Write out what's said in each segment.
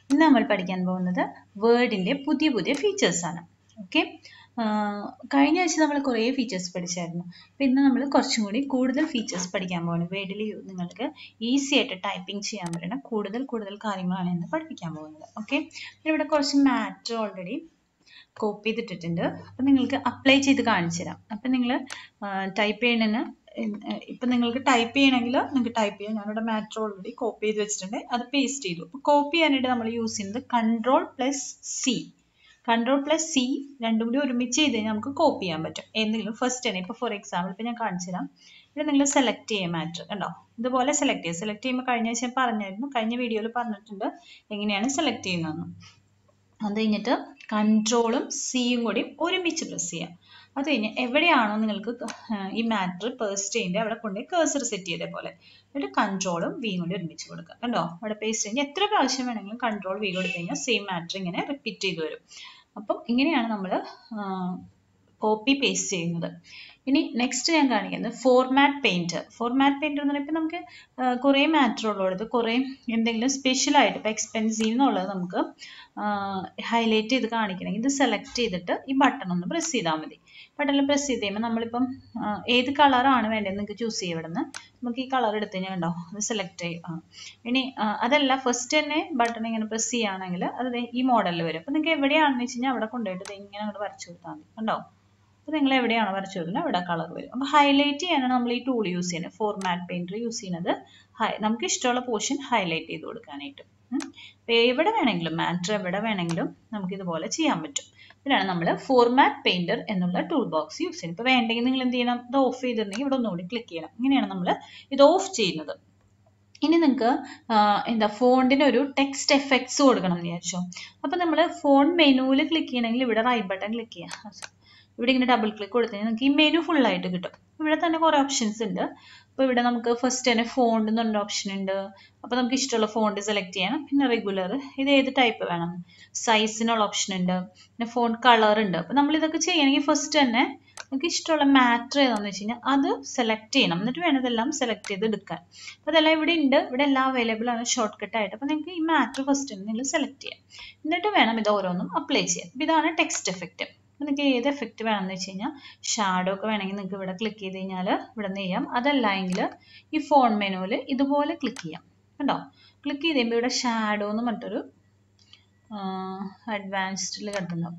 ഇന്ന് നമ്മൾ പഠിക്കാൻ പോകുന്നത് വേർഡിൻ്റെ പുതിയ പുതിയ ഫീച്ചേഴ്സാണ് ഓക്കെ കഴിഞ്ഞ ആഴ്ച നമ്മൾ കുറേ ഫീച്ചേഴ്സ് പഠിച്ചായിരുന്നു അപ്പോൾ ഇന്ന് നമ്മൾ കുറച്ചും കൂടി കൂടുതൽ ഫീച്ചേഴ്സ് പഠിക്കാൻ പോകുന്നു വേർഡിൽ നിങ്ങൾക്ക് ഈസി ആയിട്ട് ടൈപ്പിംഗ് ചെയ്യാൻ പറ്റുന്ന കൂടുതൽ കൂടുതൽ കാര്യങ്ങളാണ് ഇന്ന് പഠിപ്പിക്കാൻ പോകുന്നത് ഓക്കെ ഇവിടെ കുറച്ച് മാറ്റർ ഓൾറെഡി കോപ്പി ചെയ്തിട്ടിട്ടുണ്ട് അപ്പം നിങ്ങൾക്ക് അപ്ലൈ ചെയ്ത് കാണിച്ചു തരാം അപ്പം നിങ്ങൾ ടൈപ്പ് ചെയ്യണതിന് ഇപ്പം നിങ്ങൾക്ക് ടൈപ്പ് ചെയ്യണമെങ്കിൽ നിങ്ങൾക്ക് ടൈപ്പ് ചെയ്യാം ഞാനിവിടെ മാറ്റർ ഓൾറെഡി കോപ്പി ചെയ്ത് വെച്ചിട്ടുണ്ട് അത് പേസ്റ്റ് ചെയ്തു അപ്പോൾ കോപ്പി ചെയ്യാനായിട്ട് നമ്മൾ യൂസ് ചെയ്യുന്നത് control plus C control plus C രണ്ടും കൂടി ഒരുമിച്ച് ചെയ്ത് കഴിഞ്ഞാൽ നമുക്ക് കോപ്പി ചെയ്യാൻ പറ്റും എന്തെങ്കിലും ഫസ്റ്റ് തന്നെ ഇപ്പോൾ ഫോർ എക്സാമ്പിൾ ഇപ്പോൾ ഞാൻ കാണിച്ചു തരാം ഇവിടെ നിങ്ങൾ സെലക്ട് ചെയ്യാം മാറ്റർ കണ്ടോ ഇതുപോലെ സെലക്ട് ചെയ്യുക സെലക്ട് ചെയ്യുമ്പോൾ കഴിഞ്ഞ ആഴ്ച ഞാൻ പറഞ്ഞായിരുന്നു കഴിഞ്ഞ വീഡിയോയിൽ പറഞ്ഞിട്ടുണ്ട് എങ്ങനെയാണ് സെലക്ട് ചെയ്യുന്നതെന്ന് അത് കഴിഞ്ഞിട്ട് കൺട്രോളും സിയും കൂടി ഒരുമിച്ച് പ്രസ് ചെയ്യാം അത് കഴിഞ്ഞ് എവിടെയാണോ നിങ്ങൾക്ക് ഈ മാറ്റർ പേസ്റ്റ് ചെയ്യേണ്ടത് അവിടെ കൊണ്ടുപോയി കേസർ സെറ്റ് ചെയ്തേ പോലെ എന്നിട്ട് കൺട്രോളും വിയും കൂടി ഒരുമിച്ച് കൊടുക്കുക കണ്ടോ അവിടെ പേസ്റ്റ് കഴിഞ്ഞാൽ എത്ര പ്രാവശ്യം വേണമെങ്കിലും കൺട്രോൾ വി കൊടുത്തു കഴിഞ്ഞാൽ സെയിം മാറ്റർ ഇങ്ങനെ റിപ്പീറ്റ് ചെയ്ത് വരും അപ്പം ഇങ്ങനെയാണ് നമ്മൾ കോപ്പി പേസ്റ്റ് ചെയ്യുന്നത് ഇനി നെക്സ്റ്റ് ഞാൻ കാണിക്കുന്നത് ഫോർമാറ്റ് പെയിൻറ്റർ ഫോർമാറ്റ് പെയിൻറ്റർ എന്ന് പറയുമ്പോൾ നമുക്ക് കുറേ മാറ്റർ ഉള്ളത് കുറേ എന്തെങ്കിലും സ്പെഷ്യലായിട്ട് ഇപ്പോൾ എക്സ്പെൻസീവ് എന്നുള്ളത് നമുക്ക് ഹൈലൈറ്റ് ചെയ്ത് കാണിക്കണമെങ്കിൽ ഇത് സെലക്ട് ചെയ്തിട്ട് ഈ ബട്ടൺ ഒന്ന് പ്രസ് ചെയ്താൽ മതി ബട്ടണിൽ പ്രസ് ചെയ്ത് കഴിയുമ്പോൾ നമ്മളിപ്പം ഏത് കളറാണ് വേണ്ടത് നിങ്ങൾക്ക് ചൂസ് ചെയ്യുക ഇവിടെ നിന്ന് നമുക്ക് ഈ കളർ എടുത്ത് കഴിഞ്ഞാൽ ഉണ്ടോ അത് സെലക്ട് ചെയ്യും ഇനി അതല്ല ഫസ്റ്റ് തന്നെ ബട്ടൺ ഇങ്ങനെ പ്രസ് ചെയ്യുകയാണെങ്കിൽ അത് ഈ മോഡലിൽ വരും അപ്പോൾ നിങ്ങൾക്ക് എവിടെയാണെന്ന് വെച്ച് കഴിഞ്ഞാൽ അവിടെ കൊണ്ടുപോയിട്ട് ഇങ്ങനെ അങ്ങോട്ട് വരച്ചു കൊടുത്താൽ മതി കണ്ടോ അപ്പോൾ നിങ്ങൾ എവിടെയാണോ വരച്ചു കൊടുക്കുന്നത് അവിടെ കളർ വരും അപ്പോൾ ഹൈലൈറ്റ് ചെയ്യാനാണ് നമ്മൾ ഈ ടൂൾ യൂസ് ചെയ്യുന്നത് ഫോർമാറ്റ് പെയിൻറ്റർ യൂസ് ചെയ്യുന്നത് നമുക്ക് ഇഷ്ടമുള്ള പോർഷൻ ഹൈലൈറ്റ് ചെയ്ത് കൊടുക്കാനായിട്ട് എവിടെ വേണമെങ്കിലും മാറ്റർ എവിടെ വേണമെങ്കിലും നമുക്ക് ഇതുപോലെ ചെയ്യാൻ പറ്റും ഇതിനാണ് നമ്മൾ ഫോർമാറ്റ് പെയിൻറ്റർ എന്നുള്ള ടൂൾ ബോക്സ് യൂസ് ചെയ്യുന്നത് ഇപ്പോൾ വേണ്ടെങ്കിൽ നിങ്ങൾ എന്ത് ചെയ്യണം ഇത് ഓഫ് ചെയ്തിട്ടുണ്ടെങ്കിൽ ഇവിടെ ഒന്നുകൂടി ക്ലിക്ക് ചെയ്യണം ഇങ്ങനെയാണ് നമ്മൾ ഇത് ഓഫ് ചെയ്യുന്നത് ഇനി നിങ്ങൾക്ക് എന്താ ഫോണ്ടിന് ഒരു ടെക്സ്റ്റ് എഫക്ട്സ് കൊടുക്കണം എന്ന് വിചാരിച്ചോ അപ്പോൾ നമ്മൾ ഫോൺ മെനുവിൽ ക്ലിക്ക് ചെയ്യണമെങ്കിൽ ഇവിടെ റൈറ്റ് ബട്ടൺ ക്ലിക്ക് ചെയ്യാം ഇവിടെ ഇങ്ങനെ ഡബിൾ ക്ലിക്ക് കൊടുത്തു കഴിഞ്ഞാൽ നമുക്ക് ഈ മെനു ഫുള്ളായിട്ട് കിട്ടും ഇവിടെ തന്നെ കുറേ ഓപ്ഷൻസ് ഉണ്ട് അപ്പോൾ ഇവിടെ നമുക്ക് ഫസ്റ്റ് തന്നെ ഫോണ്ട് എന്നുള്ള ഓപ്ഷൻ ഉണ്ട് അപ്പോൾ നമുക്ക് ഇഷ്ടമുള്ള ഫോണ്ട് സെലക്ട് ചെയ്യണം പിന്നെ റെഗുലർ ഇത് ഏത് ടൈപ്പ് വേണം സൈസിനുള്ള ഓപ്ഷൻ ഉണ്ട് പിന്നെ ഫോൺ കളർ ഉണ്ട് അപ്പോൾ നമ്മൾ ഇതൊക്കെ ചെയ്യണമെങ്കിൽ ഫസ്റ്റ് തന്നെ നമുക്ക് ഇഷ്ടമുള്ള മാറ്റർ ഏതാണെന്ന് വെച്ച് കഴിഞ്ഞാൽ അത് സെലക്ട് ചെയ്യണം എന്നിട്ട് വേണം ഇതെല്ലാം സെലക്ട് ചെയ്ത് എടുക്കാൻ അപ്പോൾ അതെല്ലാം ഇവിടെ ഉണ്ട് ഇവിടെ എല്ലാം അവൈലബിൾ ആണ് ഷോർട്ട് കട്ട് ആയിട്ട് അപ്പോൾ നിങ്ങൾക്ക് ഈ മാറ്റർ ഫസ്റ്റ് തന്നെ നിങ്ങൾ സെലക്ട് ചെയ്യാം എന്നിട്ട് വേണം ഇത് ഓരോന്നും അപ്ലൈ ചെയ്യാൻ അപ്പോൾ ഇതാണ് ടെക്സ്റ്റ് എഫക്റ്റ് നിങ്ങൾക്ക് ഏത് എഫക്റ്റ് വേണമെന്ന് വെച്ച് കഴിഞ്ഞാൽ ഷാഡോ ഒക്കെ വേണമെങ്കിൽ നിങ്ങൾക്ക് ഇവിടെ ക്ലിക്ക് ചെയ്ത് കഴിഞ്ഞാൽ ഇവിടെ നിന്ന് ചെയ്യാം അതല്ല എങ്കിൽ ഈ ഫോൺ മെനുവിൽ ഇതുപോലെ ക്ലിക്ക് ചെയ്യാം കണ്ടോ ക്ലിക്ക് ചെയ്ത് കഴിയുമ്പോൾ ഇവിടെ ഷാഡോ എന്ന് പറഞ്ഞിട്ടൊരു അഡ്വാൻസ്ഡിൽ കിടക്കുന്നുണ്ടാവും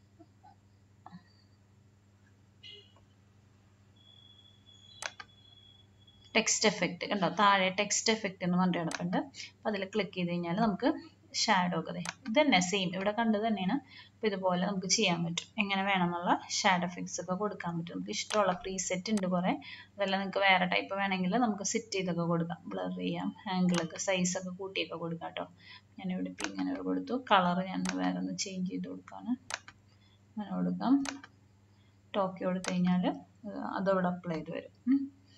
ടെക്സ്റ്റ് എഫക്റ്റ് കണ്ടോ താഴെ ടെക്സ്റ്റ് എഫക്റ്റ് എന്ന് പറഞ്ഞിട്ട് കിടപ്പുണ്ട് അപ്പോൾ അതിൽ ക്ലിക്ക് ചെയ്ത് കഴിഞ്ഞാൽ നമുക്ക് ഷാഡോ ഒക്കെ ഇത് തന്നെ സെയിം ഇവിടെ കണ്ടത് തന്നെയാണ് അപ്പോൾ ഇതുപോലെ നമുക്ക് ചെയ്യാൻ പറ്റും എങ്ങനെ വേണമെന്നുള്ള ഷാഡോ എഫക്ട്സ് ഒക്കെ കൊടുക്കാൻ പറ്റും നമുക്ക് ഇഷ്ടമുള്ള പ്രീസെറ്റ് ഉണ്ട് കുറേ അതെല്ലാം നിങ്ങൾക്ക് വേറെ ടൈപ്പ് വേണമെങ്കിൽ നമുക്ക് സെറ്റ് ചെയ്തൊക്കെ കൊടുക്കാം ബ്ലർ ചെയ്യാം ആംഗിളൊക്കെ സൈസൊക്കെ കൂട്ടിയൊക്കെ കൊടുക്കാം കേട്ടോ ഞാനിവിടെ ഇപ്പം ഇങ്ങനെ കൊടുത്തു കളർ ഞാൻ വേറെ ഒന്ന് ചേഞ്ച് ചെയ്ത് കൊടുക്കുകയാണ് അങ്ങനെ കൊടുക്കാം ടോക്കി കൊടുത്തു കഴിഞ്ഞാൽ അതവിടെ അപ്ലൈ ചെയ്ത് വരും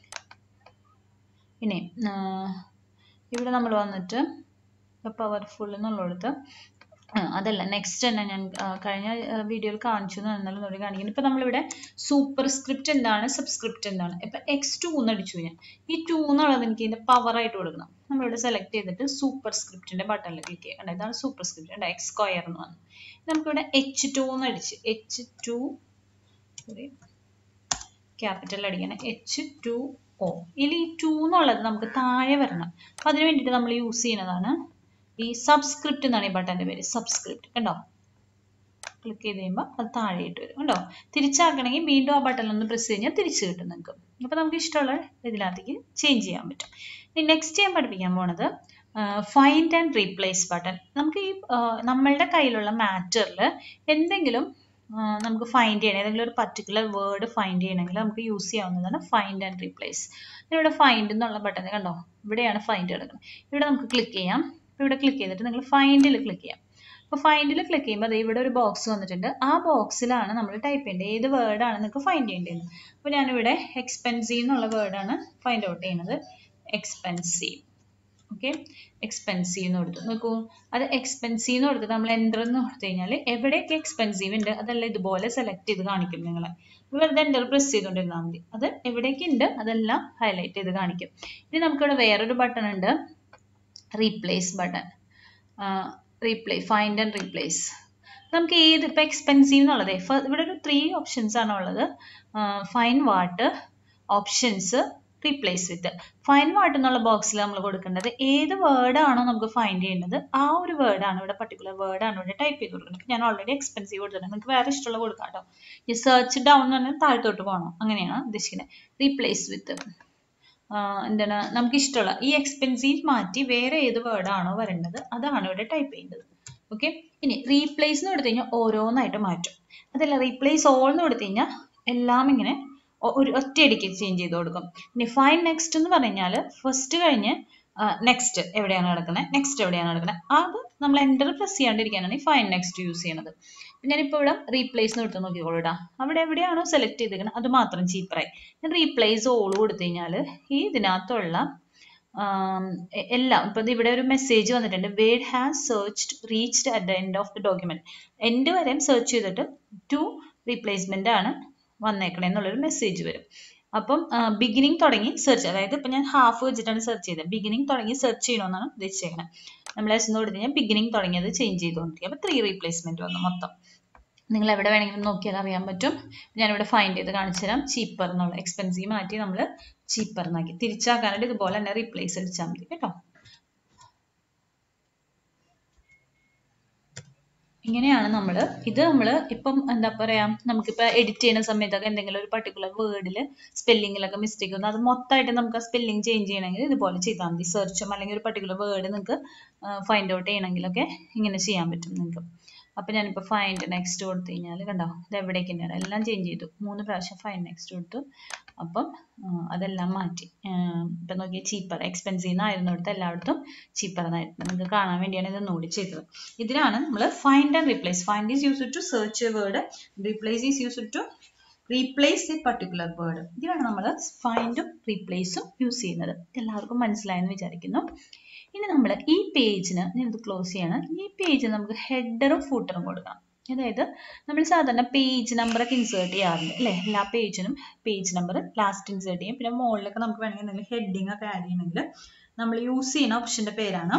ഇനി ഇവിടെ നമ്മൾ വന്നിട്ട് പവർഫുൾ എന്നുള്ളിടത്ത് അതല്ല നെക്സ്റ്റ് തന്നെ ഞാൻ കഴിഞ്ഞ വീഡിയോയിൽ കാണിച്ചു എന്നാലും നോടി കാണിക്കുന്നത് ഇപ്പം നമ്മളിവിടെ സൂപ്പർ സ്ക്രിപ്റ്റ് എന്താണ് സബ്സ്ക്രിപ്റ്റ് എന്താണ് ഇപ്പം എക്സ് ടു എന്ന് അടിച്ചു ഞാൻ ഈ ടു എന്നുള്ളത് എനിക്ക് ഇതിൻ്റെ പവറായിട്ട് കൊടുക്കണം നമ്മളിവിടെ സെലക്ട് ചെയ്തിട്ട് സൂപ്പർ സ്ക്രിപ്റ്റിൻ്റെ ബട്ടണിൽ ക്ലിക്ക് ചെയ്യുക ഇതാണ് സൂപ്പർ സ്ക്രിപ്റ്റ് ഉണ്ട് എക്സ് സ്ക്വയർ എന്ന് വന്നു നമുക്കിവിടെ എച്ച് ടു എന്ന് അടിച്ച് എച്ച് ടു സോറി ക്യാപിറ്റൽ അടിക്കണം എച്ച് ടു ഓ ഇതിൽ ഈ ടു എന്നുള്ളത് നമുക്ക് താഴെ വരണം അപ്പം അതിന് വേണ്ടിയിട്ട് നമ്മൾ യൂസ് ചെയ്യുന്നതാണ് ഈ സബ്സ്ക്രിപ്റ്റ് എന്നാണ് ഈ ബട്ടൻ്റെ പേര് സബ്സ്ക്രിപ്റ്റ് കണ്ടോ ക്ലിക്ക് ചെയ്ത് കഴിയുമ്പോൾ അത് താഴെയിട്ട് വരും കണ്ടോ തിരിച്ചാക്കണമെങ്കിൽ വീണ്ടും ആ ബട്ടൺ ഒന്ന് പ്രസ് കഴിഞ്ഞാൽ തിരിച്ച് കിട്ടും നിങ്ങൾക്ക് അപ്പോൾ നമുക്ക് ഇഷ്ടമുള്ള ഇതിനകത്തേക്ക് ചേഞ്ച് ചെയ്യാൻ പറ്റും ഇനി നെക്സ്റ്റ് ഞാൻ പഠിപ്പിക്കാൻ പോണത് ഫൈൻഡ് ആൻഡ് റീപ്ലേസ് ബട്ടൺ നമുക്ക് ഈ നമ്മളുടെ കയ്യിലുള്ള മാറ്ററിൽ എന്തെങ്കിലും നമുക്ക് ഫൈൻഡ് ചെയ്യണം ഏതെങ്കിലും ഒരു പർട്ടിക്കുലർ വേർഡ് ഫൈൻഡ് ചെയ്യണമെങ്കിൽ നമുക്ക് യൂസ് ചെയ്യാവുന്നതാണ് ഫൈൻഡ് ആൻഡ് റീപ്ലേസ് ഇവിടെ ഫൈൻഡ് എന്നുള്ള ബട്ടൺ കണ്ടോ ഇവിടെയാണ് ഫൈൻഡ് കിടക്കുന്നത് ഇവിടെ നമുക്ക് ക്ലിക്ക് ചെയ്യാം ഇവിടെ ക്ലിക്ക് ചെയ്തിട്ട് നിങ്ങൾ ഫൈൻഡിൽ ക്ലിക്ക് ചെയ്യാം അപ്പോൾ ഫൈൻഡിൽ ക്ലിക്ക് ചെയ്യുമ്പോൾ അത് ഇവിടെ ഒരു ബോക്സ് വന്നിട്ടുണ്ട് ആ ബോക്സിലാണ് നമ്മൾ ടൈപ്പ് ചെയ്യേണ്ടത് ഏത് വേർഡാണ് നിങ്ങൾക്ക് ഫൈൻഡ് ചെയ്യേണ്ടത് അപ്പോൾ ഞാനിവിടെ എക്സ്പെൻസീവ് എന്നുള്ള വേർഡാണ് ഫൈൻഡ് ഔട്ട് ചെയ്യുന്നത് എക്സ്പെൻസീവ് ഓക്കെ എക്സ്പെൻസീവ് എന്ന് കൊടുത്തു നോക്കൂ അത് എക്സ്പെൻസീവ് എന്ന് കൊടുത്തിട്ട് നമ്മൾ എൻ്റർ എന്ന് കൊടുത്തു കഴിഞ്ഞാൽ എവിടെയൊക്കെ എക്സ്പെൻസീവ് ഉണ്ട് അതെല്ലാം ഇതുപോലെ സെലക്ട് ചെയ്ത് കാണിക്കും നിങ്ങളെ വെറുതെ എൻ്റർ പ്രസ് ചെയ്തുകൊണ്ടിരുന്നാൽ മതി അത് എവിടേക്ക് ഉണ്ട് അതെല്ലാം ഹൈലൈറ്റ് ചെയ്ത് കാണിക്കും ഇനി നമുക്കിവിടെ വേറൊരു ബട്ടൺ ഉണ്ട് replace button replace find and replace നമുക്ക് ഏത് ഇപ്പം എക്സ്പെൻസീവ് എന്നുള്ളത് ഇവിടെ ഒരു ത്രീ ഓപ്ഷൻസ് ആണ് ഉള്ളത് find what options replace with find what എന്നുള്ള ബോക്സിൽ നമ്മൾ കൊടുക്കേണ്ടത് ഏത് വേർഡാണോ നമുക്ക് ഫൈൻഡ് ചെയ്യേണ്ടത് ആ ഒരു വേർഡാണ് ഇവിടെ പർട്ടിക്കുലർ വേർഡാണ് ഇവിടെ ടൈപ്പ് ചെയ്ത് കൊടുക്കുന്നത് ഞാൻ ഓൾറെഡി എക്സ്പെൻസീവ് കൊടുത്തിട്ടുണ്ട് നിങ്ങൾക്ക് വേറെ ഇഷ്ടമുള്ള കൊടുക്കാം കേട്ടോ ഈ സെർച്ച് ഡൗൺ എന്ന് പറഞ്ഞാൽ താഴത്തോട്ട് പോകണം അങ്ങനെയാണ് ഉദ്ദേശിക്കുന്നത് റീപ്ലേസ് വിത്ത് എന്താണ് നമുക്ക് ഇഷ്ടമുള്ള ഈ എക്സ്പെൻസീവ് മാറ്റി വേറെ ഏത് വേർഡാണോ വരേണ്ടത് അതാണ് ഇവിടെ ടൈപ്പ് ചെയ്യേണ്ടത് ഓക്കെ ഇനി റീപ്ലേസ് എന്ന് കൊടുത്തു കഴിഞ്ഞാൽ ഓരോന്നായിട്ട് മാറ്റും അതല്ല റീപ്ലേസ് ഓൾ എന്ന് കൊടുത്തു കഴിഞ്ഞാൽ എല്ലാം ഇങ്ങനെ ഒരു ഒറ്റയടിക്ക് ചേഞ്ച് ചെയ്ത് കൊടുക്കും ഇനി ഫൈൻ നെക്സ്റ്റ് എന്ന് പറഞ്ഞാൽ ഫസ്റ്റ് കഴിഞ്ഞ് നെക്സ്റ്റ് എവിടെയാണ് കിടക്കുന്നത് നെക്സ്റ്റ് എവിടെയാണ് കിടക്കുന്നത് അത് നമ്മൾ എൻ്റർ പ്രസ് ചെയ്യാണ്ടിരിക്കാനാണ് ഈ ഫൈൻ നെക്സ്റ്റ് യൂസ് ചെയ്യണത് ഞാനിപ്പോൾ ഇവിടെ റീപ്ലേസ് എന്ന് കൊടുത്ത് നോക്കിക്കോളൂടാ അവിടെ എവിടെയാണോ സെലക്ട് ചെയ്തിരിക്കുന്നത് അത് മാത്രം ചീപ്പറായി ഞാൻ റീപ്ലേസ് ഓൾ കൊടുത്തു കഴിഞ്ഞാൽ ഈ ഇതിനകത്തുള്ള എല്ലാം ഇപ്പം ഇവിടെ ഒരു മെസ്സേജ് വന്നിട്ടുണ്ട് word has searched reached at the end of the document end വരെയും സെർച്ച് ചെയ്തിട്ട് ടു റീപ്ലേസ്മെന്റ് ആണ് വന്നേക്കണേ എന്നുള്ളൊരു മെസ്സേജ് വരും അപ്പം ബിഗിനിങ് തുടങ്ങി സെർച്ച് അതായത് ഇപ്പം ഞാൻ ഹാഫ് വെച്ചിട്ടാണ് സെർച്ച് ചെയ്തത് ബിഗിനിങ് തുടങ്ങി സെർച്ച് ചെയ്യണമെന്നാണ് ഉദ്ദേശിച്ചേക്കുന്നത് നമ്മൾ എസ് എന്ന് കൊടുത്തു കഴിഞ്ഞാൽ ബിഗിനിങ് തുടങ്ങിയത് ചേഞ്ച് ചെയ്തുകൊണ്ടിരിക്കും അപ്പോൾ ത്രീ റീപ്ലേസ്മെന്റ് വന്നു മൊത്തം നിങ്ങൾ എവിടെ വേണമെങ്കിലും നോക്കിയാൽ അറിയാൻ പറ്റും ഞാനിവിടെ ഫൈൻഡ് ചെയ്ത് കാണിച്ചു തരാം ചീപ്പർ എന്നുള്ള എക്സ്പെൻസീവ് മാറ്റി നമ്മൾ ചീപ്പർ എന്നാക്കി തിരിച്ചാക്കാനായിട്ട് ഇതുപോലെ തന്നെ റീപ്ലേസ് അടിച്ചാൽ മതി കേട്ടോ ഇങ്ങനെയാണ് നമ്മൾ ഇത് നമ്മൾ ഇപ്പം എന്താ പറയാ നമുക്കിപ്പോൾ എഡിറ്റ് ചെയ്യുന്ന സമയത്തൊക്കെ എന്തെങ്കിലും ഒരു പർട്ടിക്കുലർ വേർഡിൽ സ്പെല്ലിങ്ങിലൊക്കെ മിസ്റ്റേക്ക് വന്നു അത് മൊത്തമായിട്ട് നമുക്ക് ആ സ്പെല്ലിംഗ് ചേഞ്ച് ചെയ്യണമെങ്കിൽ ഇതുപോലെ ചെയ്താൽ മതി സെർച്ചും അല്ലെങ്കിൽ ഒരു പർട്ടിക്കുലർ വേർഡ് നിങ്ങൾക്ക് ഫൈൻഡ് ഔട്ട് ചെയ്യണമെങ്കിലൊക്കെ ഇങ്ങനെ ചെയ്യാൻ പറ്റും നിങ്ങൾക്ക് അപ്പം ഞാനിപ്പോൾ ഫൈൻഡ് നെക്സ്റ്റ് കൊടുത്തു കഴിഞ്ഞാൽ കണ്ടോ ഇത് എവിടേക്ക് തന്നെയാണ് എല്ലാം ചേഞ്ച് ചെയ്തു മൂന്ന് പ്രാവശ്യം ഫൈൻ നെക്സ്റ്റ് കൊടുത്തു അപ്പം അതെല്ലാം മാറ്റി ഇപ്പം നോക്കിയ ചീപ്പർ എക്സ്പെൻസീവ് എന്നായിരുന്നു എടുത്ത് എല്ലായിടത്തും ചീപ്പർ എന്നായിരുന്നു നിങ്ങൾക്ക് കാണാൻ വേണ്ടിയാണ് ഇത് ഒന്നുകൂടി ചെയ്തത് ഇതിനാണ് നമ്മൾ find and replace find is use to search a word replace is use to replace a particular word ഇതിനാണ് നമ്മൾ ഫൈൻഡും റീപ്ലേസും യൂസ് ചെയ്യുന്നത് എല്ലാവർക്കും മനസ്സിലായെന്ന് വിചാരിക്കുന്നു ഇനി നമ്മൾ ഈ പേജിന് ഞാനിത് ക്ലോസ് ചെയ്യണം ഈ പേജിന് നമുക്ക് ഹെഡറും ഫൂട്ടറും കൊടുക്കണം അതായത് നമ്മൾ സാധാരണ പേജ് നമ്പറൊക്കെ ഇൻസേർട്ട് ചെയ്യാറുണ്ട് അല്ലേ എല്ലാ പേജിനും പേജ് നമ്പർ ലാസ്റ്റ് ഇൻസേർട്ട് ചെയ്യും പിന്നെ മുകളിലൊക്കെ നമുക്ക് വേണമെങ്കിൽ എന്തെങ്കിലും ഹെഡിങ് ഒക്കെ ആഡ് ചെയ്യണമെങ്കിൽ നമ്മൾ യൂസ് ചെയ്യുന്ന ഓപ്ഷൻ്റെ പേരാണ്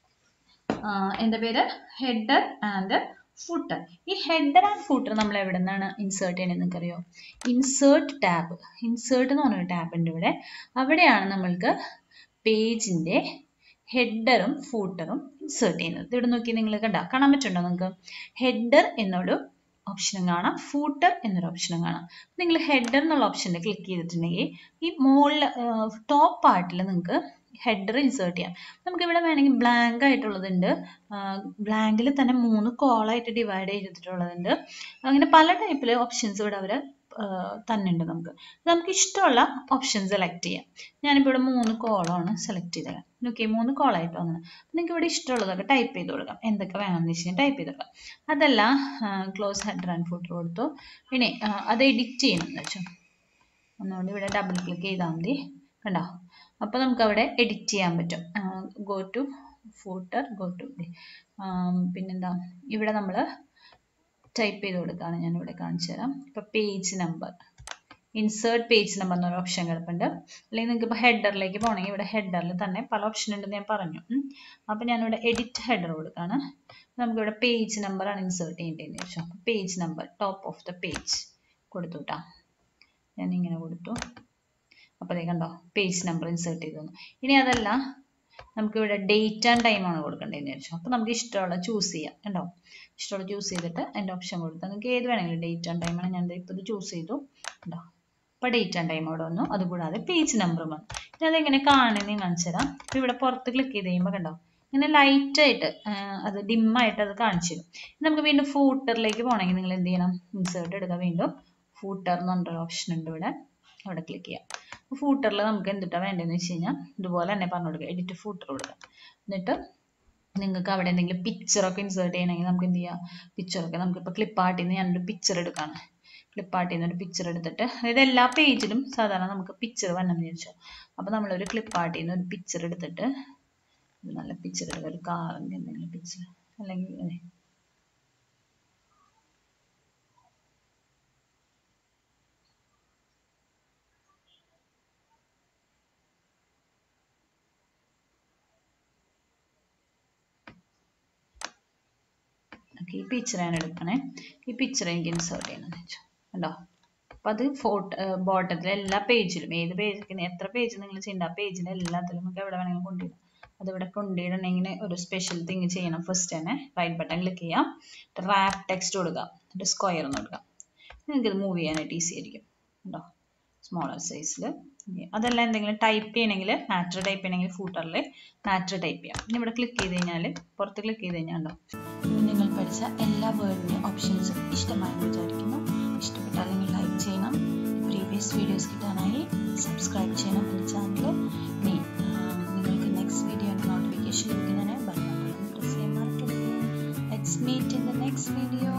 എൻ്റെ പേര് ഹെഡർ ആൻഡ് ഫൂട്ടർ ഈ ഹെഡർ ആൻഡ് ഫൂട്ടർ നമ്മൾ എവിടെ നിന്നാണ് ഇൻസേർട്ട് ചെയ്യണമെന്ന് നിങ്ങൾക്കറിയോ ഇൻസേർട്ട് ടാബ് ഇൻസേർട്ട് എന്ന് പറഞ്ഞൊരു ടാബ് ഉണ്ട് ഇവിടെ അവിടെയാണ് നമ്മൾക്ക് പേജിൻ്റെ ഹെഡറും ഫൂട്ടറും ഇൻസേർട്ട് ചെയ്യുന്നത് ഇവിടെ നോക്കി നിങ്ങൾ കണ്ട കാണാൻ പറ്റുന്നുണ്ടോ നിങ്ങൾക്ക് ഹെഡർ എന്നൊരു ഓപ്ഷനും കാണാം ഫൂട്ടർ എന്നൊരു ഓപ്ഷനും കാണാം നിങ്ങൾ ഹെഡർ എന്നുള്ള ഓപ്ഷനിൽ ക്ലിക്ക് ചെയ്തിട്ടുണ്ടെങ്കിൽ ഈ മുകളിൽ ടോപ്പ് പാർട്ടിൽ നിങ്ങൾക്ക് ഹെഡർ ഇൻസേർട്ട് ചെയ്യാം നമുക്ക് ഇവിടെ വേണമെങ്കിൽ ബ്ലാങ്ക് ആയിട്ടുള്ളതുണ്ട് ബ്ലാങ്കിൽ തന്നെ മൂന്ന് കോളായിട്ട് ഡിവൈഡ് ചെയ്തിട്ടുള്ളതുണ്ട് അങ്ങനെ പല ടൈപ്പിൽ ഓപ്ഷൻസ് ഇവിടെ അവർ തന്നുണ്ട് നമുക്ക് നമുക്ക് ഇഷ്ടമുള്ള ഓപ്ഷൻ സെലക്ട് ചെയ്യാം ഞാനിപ്പോൾ ഇവിടെ മൂന്ന് കോളമാണ് സെലക്ട് ചെയ്തത് ഓക്കെ മൂന്ന് കോളായിട്ട് വന്നത് നിങ്ങൾക്ക് ഇവിടെ ഇഷ്ടമുള്ളതൊക്കെ ടൈപ്പ് ചെയ്ത് കൊടുക്കാം എന്തൊക്കെ വേണമെന്ന് വെച്ച് കഴിഞ്ഞാൽ ടൈപ്പ് ചെയ്ത് കൊടുക്കാം അതല്ല ക്ലോസ് ഹെഡർ ആൻഡ് ഫുട്ടർ കൊടുത്തു പിന്നെ അത് എഡിറ്റ് ചെയ്യണം എന്ന് വെച്ചോ ഒന്നുകൂടി ഇവിടെ ഡബിൾ ക്ലിക്ക് ചെയ്താൽ മതി കണ്ടോ അപ്പോൾ നമുക്ക് അവിടെ എഡിറ്റ് ചെയ്യാൻ പറ്റും go to footer go to പിന്നെന്താ ഇവിടെ നമ്മൾ ടൈപ്പ് ചെയ്ത് കൊടുക്കുകയാണ് ഞാൻ ഇവിടെ കാണിച്ചു തരാം ഇപ്പോൾ page number insert page number എന്നൊരു ഓപ്ഷൻ കിടപ്പുണ്ട് അല്ലെങ്കിൽ നിങ്ങൾക്ക് ഇപ്പോൾ ഹെഡറിലേക്ക് പോകണമെങ്കിൽ ഇവിടെ ഹെഡറിൽ തന്നെ പല ഓപ്ഷൻ ഉണ്ടെന്ന് ഞാൻ പറഞ്ഞു അപ്പോൾ ഞാനിവിടെ എഡിറ്റ് ഹെഡർ കൊടുക്കുകയാണ് നമുക്കിവിടെ പേജ് നമ്പറാണ് ഇൻസേർട്ട് ചെയ്യേണ്ടതെന്ന് വെച്ചാൽ page number top of the page കൊടുത്തു കേട്ടോ ഞാൻ ഇങ്ങനെ കൊടുത്തു അപ്പോൾ അതേ കണ്ടോ പേജ് നമ്പർ ഇൻസേർട്ട് ചെയ്തു ഇനി അതല്ല നമുക്കിവിടെ ഡേറ്റ് ആൻഡ് ടൈം ആണ് കൊടുക്കേണ്ടതെന്ന് വെച്ചാൽ അപ്പോൾ നമുക്ക് ഇഷ്ടമുള്ള ചൂസ് ചെയ്യാം കണ്ടോ ഇഷ്ടമുള്ള ചൂസ് ചെയ്തിട്ട് അതിൻ്റെ ഓപ്ഷൻ കൊടുത്താൽ നിങ്ങൾക്ക് ഏത് വേണമെങ്കിലും ഡേറ്റ് ആൻഡ് ടൈമാണ് ഞാൻ ഇപ്പോൾ ഇത് ചൂസ് ചെയ്തു കണ്ടോ അപ്പോൾ ഡേറ്റ് ആൻഡ് ടൈം അവിടെ വന്നു അതുകൂടാതെ പേജ് നമ്പറും വന്നു ഇനി അതെങ്ങനെ കാണുന്നതെന്ന് കാണിച്ചു തരാം അപ്പോൾ ഇവിടെ പുറത്ത് ക്ലിക്ക് ചെയ്ത് കഴിയുമ്പോൾ കണ്ടോ ഇങ്ങനെ ലൈറ്റ് ആയിട്ട് അത് ഡിമ്മായിട്ട് അത് കാണിച്ചു തരും നമുക്ക് വീണ്ടും ഫൂട്ടറിലേക്ക് പോകണമെങ്കിൽ നിങ്ങൾ എന്ത് ചെയ്യണം ഇൻസേർട്ട് എടുക്കുക വീണ്ടും ഫൂട്ടർ എന്ന് പറഞ്ഞൊരു ഓപ്ഷൻ ഉണ്ട് ഇവിടെ അവിടെ ക്ലിക്ക് ചെയ്യാം ഫൂട്ടറിൽ നമുക്ക് എന്തിട്ടാണ് വേണ്ടതെന്ന് വെച്ച് കഴിഞ്ഞാൽ ഇതുപോലെ തന്നെ പറഞ്ഞു കൊടുക്കുക എഡിറ്റ് ഫൂട്ടർ കൊടുക്കുക എന്നിട്ട് നിങ്ങൾക്ക് അവിടെ എന്തെങ്കിലും പിക്ചറൊക്കെ ഇൻസേർട്ട് ചെയ്യണമെങ്കിൽ നമുക്ക് എന്ത് ചെയ്യാം പിക്ചറൊക്കെ നമുക്കിപ്പോൾ ക്ലിപ്പാർട്ടിൽ നിന്ന് ഞാനൊരു പിക്ചർ എടുക്കുകയാണ് ക്ലിപ്പാർട്ടിൽ നിന്ന് ഒരു പിക്ചർ എടുത്തിട്ട് അതായത് എല്ലാ പേജിലും സാധാരണ നമുക്ക് പിക്ചർ വരണം വിചാരിച്ചോ അപ്പോൾ നമ്മളൊരു ക്ലിപ്പാർട്ടിൽ നിന്ന് ഒരു പിക്ചർ എടുത്തിട്ട് ഒരു നല്ല പിക്ചർ എടുക്കുക ഒരു കാറിൻ്റെ എന്തെങ്കിലും പിക്ചർ അല്ലെങ്കിൽ ഓക്കെ ഈ പിക്ചർ ഞാൻ എടുക്കണേ ഈ പിക്ചർ എനിക്ക് ഇൻസേർട്ട് ചെയ്യണമെന്ന് വെച്ചു കണ്ടോ അപ്പം അത് ഫോട്ടോ ബോട്ടത്തിൽ എല്ലാ പേജിലും ഏത് പേജിൽ എത്ര പേജ് നിങ്ങൾ ചെയ്യേണ്ട ആ പേജിൽ എല്ലാത്തിലും നമുക്ക് എവിടെ വേണമെങ്കിലും കൊണ്ടിടാം അതിവിടെ കൊണ്ടിടണമെങ്കിൽ ഒരു സ്പെഷ്യൽ തിങ് ചെയ്യണം ഫസ്റ്റ് തന്നെ റൈറ്റ് ബട്ടൺ ക്ലിക്ക് ചെയ്യാം റാപ്പ് ടെക്സ്റ്റ് കൊടുക്കുക എന്നിട്ട് സ്ക്വയർ എന്ന് കൊടുക്കാം നിങ്ങൾക്ക് ഇത് മൂവ് ചെയ്യാനായിട്ട് ഈസി ആയിരിക്കും ഉണ്ടോ സ്മോളർ സൈസിൽ അതല്ല എന്തെങ്കിലും ടൈപ്പ് ചെയ്യണമെങ്കിൽ മാറ്റർ ടൈപ്പ് ചെയ്യണമെങ്കിൽ ഫൂട്ടറിൽ മാറ്റർ ടൈപ്പ് ചെയ്യാം ഇനി ഇവിടെ ക്ലിക്ക് ചെയ്ത് കഴിഞ്ഞാൽ പുറത്ത് ക്ലിക്ക് ചെയ്ത് കഴിഞ്ഞാൽ ഉണ്ടോ നിങ്ങൾ പഠിച്ച എല്ലാ വേർഡിൻ്റെ ഓപ്ഷൻസും ഇഷ്ടമായെന്ന് വിചാരിക്കുന്നു ഇഷ്ടപ്പെട്ടാൽ നിങ്ങൾ ലൈക്ക് ചെയ്യണം പ്രീവിയസ് വീഡിയോസ് കിട്ടാനായി സബ്സ്ക്രൈബ് ചെയ്യണം എൻ്റെ ചാനൽ ഇനി നിങ്ങൾക്ക് നെക്സ്റ്റ് വീഡിയോയുടെ നോട്ടിഫിക്കേഷൻ ലഭിക്കുന്നതിന് ബട്ടൺ പ്രസ് ചെയ്യാൻ മറക്കരുത് let's meet in the next video